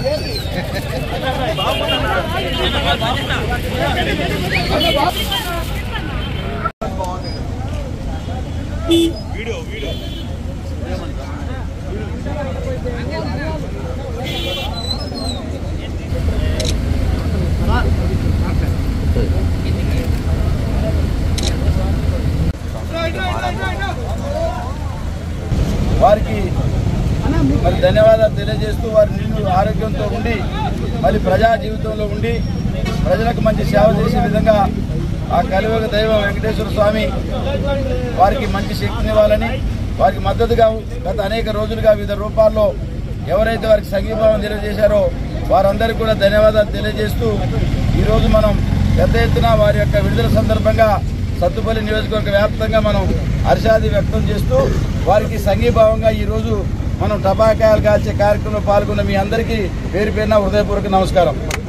వారికి మరి ధన్యవాదాలు తెలియజేస్తూ వారి నిండు ఆరోగ్యంతో ఉండి మరి ప్రజా జీవితంలో ఉండి ప్రజలకు మంచి సేవ చేసే విధంగా ఆ కలియుగ దైవం వెంకటేశ్వర స్వామి వారికి మంచి శక్తినివ్వాలని వారికి మద్దతుగా గత అనేక రోజులుగా వివిధ రూపాల్లో ఎవరైతే వారికి సంఘీభావం తెలియజేశారో వారందరికీ కూడా ధన్యవాదాలు తెలియజేస్తూ ఈరోజు మనం పెద్ద ఎత్తున వారి యొక్క విడుదల సందర్భంగా సత్తుపల్లి నియోజకవర్గ వ్యాప్తంగా మనం హర్షాది వ్యక్తం చేస్తూ వారికి సంఘీభావంగా ఈరోజు మనం టపాకాయలు కాల్చే కార్యక్రమంలో పాల్గొన్న మీ అందరికీ పేరు పేరున హృదయపూర్వక నమస్కారం